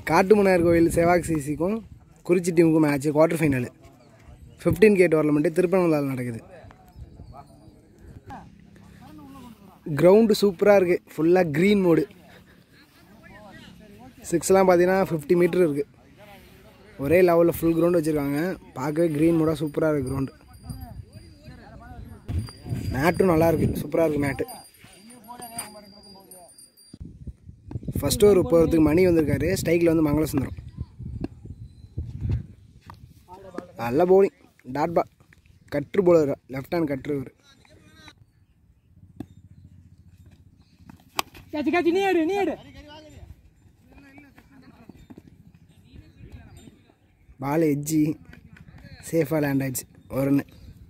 காட்டுமன்னார் கோயில் செவாக் சிசிக்கும் குறிச்சி டீமுக்கும் match quarter final fifteen K tournament Thiruppanandal நடக்குது கிரவுண்டு சூப்பராக இருக்குது ஃபுல்லாக க்ரீன் மோடு சிக்ஸ்லாம் பார்த்தீங்கன்னா ஃபிஃப்டி மீட்டர் இருக்குது ஒரே லெவலில் ஃபுல் கிரவுண்டு வச்சுருக்காங்க பார்க்கவே க்ரீன் மோடாக சூப்பராக இருக்குது கிரவுண்டு மேட்டும் நல்லா இருக்கு சூப்பராக இருக்குது மேட்டு ஃபஸ்ட்டு ஒரு போகிறதுக்கு மணி வந்திருக்காரு ஸ்ட்ரைக்கில் வந்து மங்களசுந்தரம் நல்ல bowling டாட் பால் கட்ரு போலர் லெஃப்ட் ஹேண்ட் கட்ரு இவர் கேட்சி கேட்சி நீ எடு நீ எடு பால் எஜ்ஜி சேஃபாக லேண்ட் ஆயிடுச்சு ஒரு run.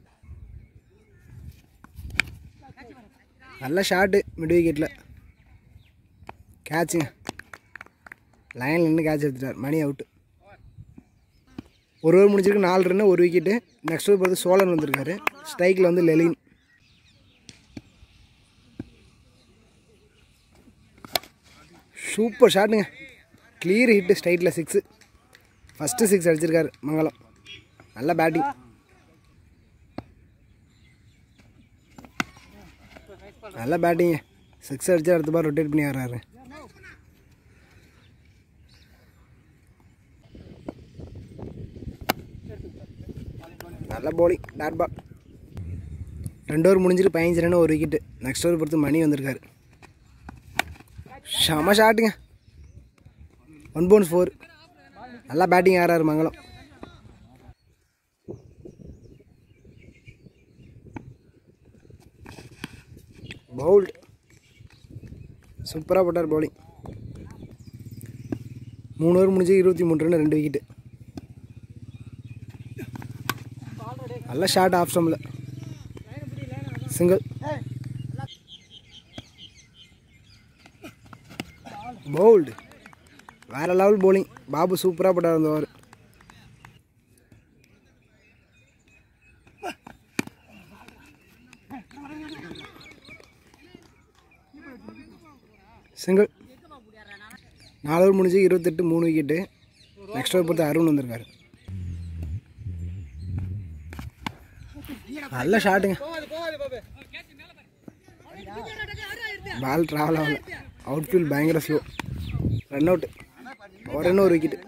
நல்ல ஷாட்டு மிட் விக்கெட்டில் கேட்சுங்க லைனில் நின்று கேட்ச் எடுத்துட்டார் மணி அவுட்டு ஒரு ஓவர் முடிஞ்சிருக்கு நாலு ரன்னு ஒரு விக்கெட்டு நெக்ஸ்ட் ஓவர் பார்த்து சோழன் வந்திருக்காரு ஸ்ட்ரைக்கில் வந்து லெலின் சூப்பர் ஷாட்டுங்க கிளியர் ஹிட்டு ஸ்ட்ரைட்டில் சிக்ஸு ஃபஸ்ட்டு சிக்ஸ் அடிச்சிருக்காரு மங்களம் நல்ல பேட்டிங் நல்ல பேட்டிங்க சிக்ஸ் அடிச்சு அடுத்த பார் ரொட்டேட் பண்ணி வர்றாரு நல்ல bowling டாட் பால் ரெண்டு ஓவர் முடிஞ்சிட்டு பதினஞ்சு ரன் ஒரு விக்கெட்டு நெக்ஸ்ட் ஓவர் பொறுத்து மணி வந்திருக்காரு செம ஷாட்டுங்க ஒன் பவுன்ஸ் ஃபோர் நல்லா பேட்டிங் ஆறாரு மங்களம் பவுல்ட் சூப்பராக போட்டார் பவுலிங் மூணு ஓவர் முடிஞ்சு இருபத்தி மூணு ரன் ரெண்டு விக்கெட்டு நல்ல ஷாட் ஆஃப் ஸ்டம்பில் சிங்கிள் பவுல்டு வேற லெவல் bowling பாபு சூப்பராக போட்டார் அந்த ஓவர் சிங்கிள் நாலு ஓவர் முடிஞ்சு இருபத்தெட்டு மூணு விக்கெட்டு நெக்ஸ்ட் ஓவர் பொறுத்து அருண் வந்திருக்காரு நல்ல ஷாட்டுங்க பால் ட்ராவல் ஆகல அவுட் ஃபீல்ட் பயங்கர ஸ்லோ ரன் அவுட் ஒரு ரன் ஒரு விக்கெட்டு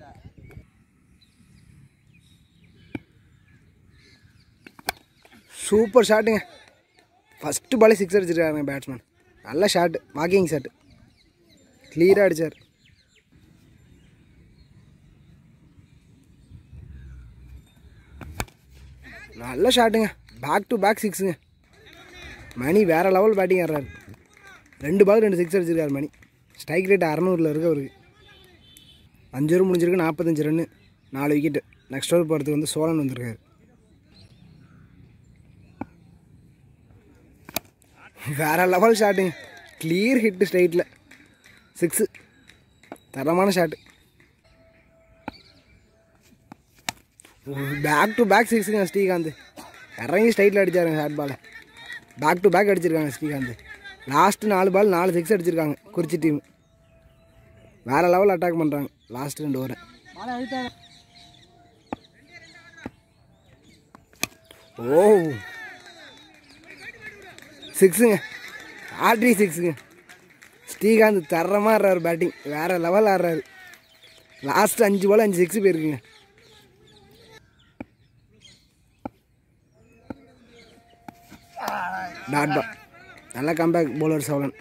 சூப்பர் ஷாட்டுங்க ஃபஸ்ட்டு பாலே சிக்ஸ் அடிச்சிருக்காருங்க பேட்ஸ்மேன் நல்ல ஷாட்டு வாக்கிங் ஷாட்டு கிளியராக அடித்தார் நல்ல ஷாட்டுங்க பேக் டு பேக் சிக்ஸுங்க மணி வேறு லெவல் பேட்டிங் ஆடுறாரு ரெண்டு பால் ரெண்டு சிக்ஸ் அடிச்சிருக்காரு மணி ஸ்ட்ரைக் ரேட் அறநூறில் இருக்கு அவருக்கு அஞ்சு ஓவர் முடிஞ்சிருக்கு நாற்பத்தஞ்சு ரன்னு நாலு விக்கெட்டு நெக்ஸ்ட் ஓவர் போகிறதுக்கு வந்து சோழன் வந்திருக்காரு வேற லெவல் ஷாட்டுங்க கிளியர் ஹிட்டு ஸ்ட்ரைட்டில் சிக்ஸு தரமான ஷாட்டு பேக் டு பேக் சிக்ஸுங்க ஸ்ரீகாந்த் இறங்கி ஸ்ட்ரைட்டில் அடிச்சாருங்க ஷார்ட் பாலை பேக் டு பேக் அடிச்சிருக்காங்க ஸ்ரீகாந்த் லாஸ்ட்டு நாலு பால் நாலு சிக்ஸ் அடிச்சிருக்காங்க குறிச்சி டீம் வேறு லெவல் அட்டாக் பண்ணுறாங்க லாஸ்ட் ரெண்டு ஓவர் மாலை அழுத்தாத ஓ சிக்ஸுங்க ஆட்ரி சிக்ஸுங்க ஸ்ரீகாந்த் தரமாக ஆடுறாரு பேட்டிங் வேறு லெவல் ஆடுறாரு லாஸ்ட் அஞ்சு பால் அஞ்சு சிக்ஸ் போயிருக்குங்க டாட் பால் நல்ல comeback bowler Cholan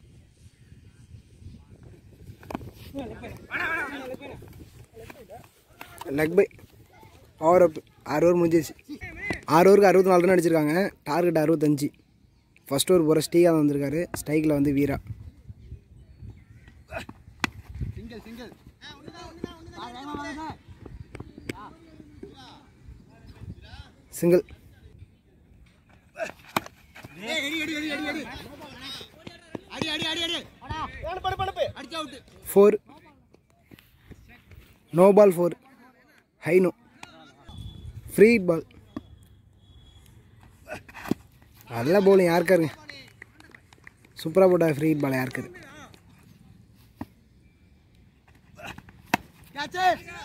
leg bye power up ஆறு ஓவர் முடிஞ்சிருச்சு ஆறு ஓவருக்கு அறுபத்தி நாலு ரன் அடிச்சிருக்காங்க டார்கெட் அறுபத்தஞ்சு ஃபர்ஸ்ட் ஓவர் போகிற ஸ்ரீகாந்த் வந்திருக்காரு ஸ்ட்ரைக்கில் வந்து Veera single four no ball four high no free ball நல்ல பவுலிங் யாருக்காருங்க சூப்பராக போட்டார் ஃப்ரீ பால் யாருக்காரு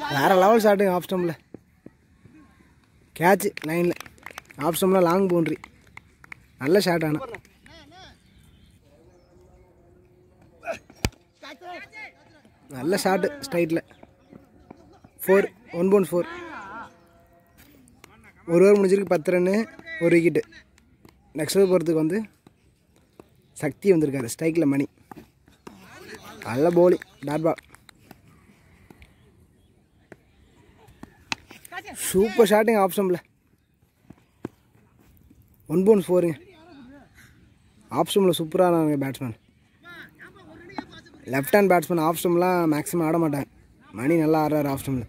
வேறு லெவல் ஷாட்டுங்க ஆஃப் ஸ்டம்பில் கேட்ச் லைனில் ஆஃப் ஸ்டம்பில் லாங் பவுண்ட்ரி நல்ல ஷாட் ஆனால் நல்ல ஷாட்டு ஸ்ட்ரைட்டில் ஃபோர் ஒன் பவுண்ட் ஃபோர் ஒரு ஓவர் முடிஞ்சிருக்கு பத்து ரன்னு ஒரு விக்கெட்டு நெக்ஸ்ட் ஓவர் போகிறதுக்கு வந்து சக்தி வந்திருக்காரு ஸ்ட்ரைக்கில் மணி நல்ல போலி டாட் பால் சூப்பர் ஷாட்டுங்க ஆப்ஷனில் ஒன் பவுண்ட் ஃபோருங்க ஆப்ஷனில் சூப்பரான batsman left hand batsman off ஸ்டம்லாம் மேக்ஸிமம் ஆட மாட்டாங்க மணி நல்லா ஆடுறாரு ஆஃப் ஸ்டம்பில்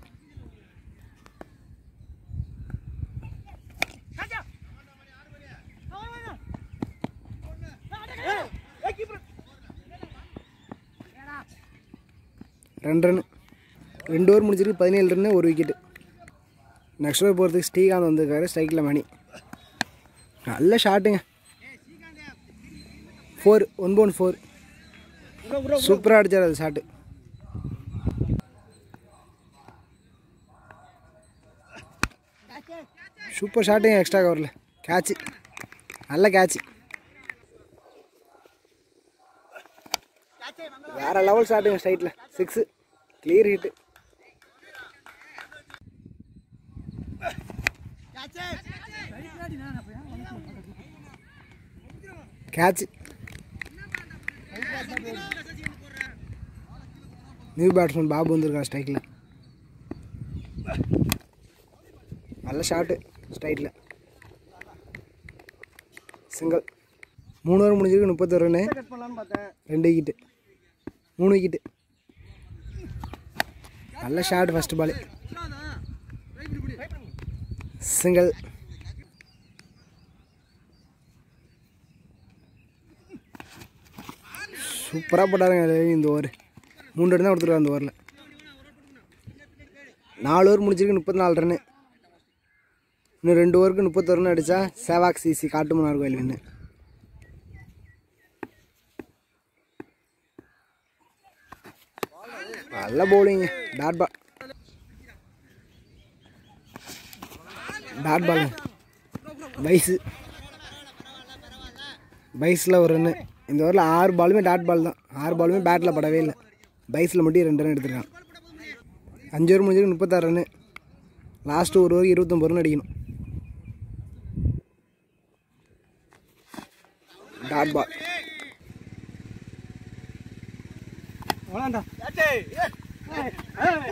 ரெண்டு ரன் ரெண்டு ஓவர் முடிச்சிருக்கு பதினேழு ரன்னு ஒரு விக்கெட்டு நெக்ஸ்ட் ஓவர் போகிறதுக்கு ஸ்ரீகாந்த் வந்திருக்காரு ஸ்ட்ரைக்கில் மணி நல்ல ஷாட்டுங்க ஃபோர் ஒன் பவுண்ட் ஃபோர் சூப்பராக அடிச்சார் அது ஷாட்டு சூப்பர் ஷாட்டுங்க எக்ஸ்ட்ரா கவரில் கேட்ச்சு நல்ல கேட்ச்சு வேற லெவல் ஷாட்டுங்க ஸ்ட்ரைட்டில் six clear hit catch new batsman Babu வந்திருக்கான் ஸ்ட்ரைக்கில் நல்ல ஷாட்டு ஸ்ட்ரைட்டில் சிங்கிள் மூணு ஓவர் முடிஞ்சிருக்கு முப்பத்தொரு ரன்னு ரெண்டு விக்கெட்டு மூணு விக்கெட்டு நல்ல ஷாட் ஃபஸ்ட்டு பால் சிங்கிள் சூப்பராக போட்டாருங்க இந்த ஓவர் மூணு ரன் தான் கொடுத்துருக்காரு அந்த ஓவரில் நாலு ஓவர் முடிச்சிருக்கு முப்பத்தி நாலு ரன்னு இன்னும் ரெண்டு ஓவருக்கு முப்பத்தொரு ரன் அடித்தா சேவாக் சிசி காட்டுமன்னார் கோயில் வின்னு நல்ல பவுலிங்க dot ball dot ball byes பைஸில் ஒரு ரன்னு இந்த ஓவரில் ஆறு பாலுமே டாட் பால் தான் ஆறு பாலுமே பேட்டில் படவே இல்லை பைஸில் மட்டும் ரெண்டு ரன் எடுத்திருக்கான் அஞ்சு ஓவர் முடிஞ்சு முப்பத்தாறு ரன்னு லாஸ்ட்டு ஒரு ஓவர் இருபத்தொம்பது ரன் அடிக்கணும் டாட் பால் அவ்வளோண்டா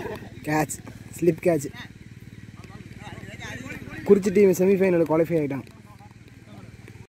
catch slip catch Kurichi team semifinal qualify ஆகிட்டான்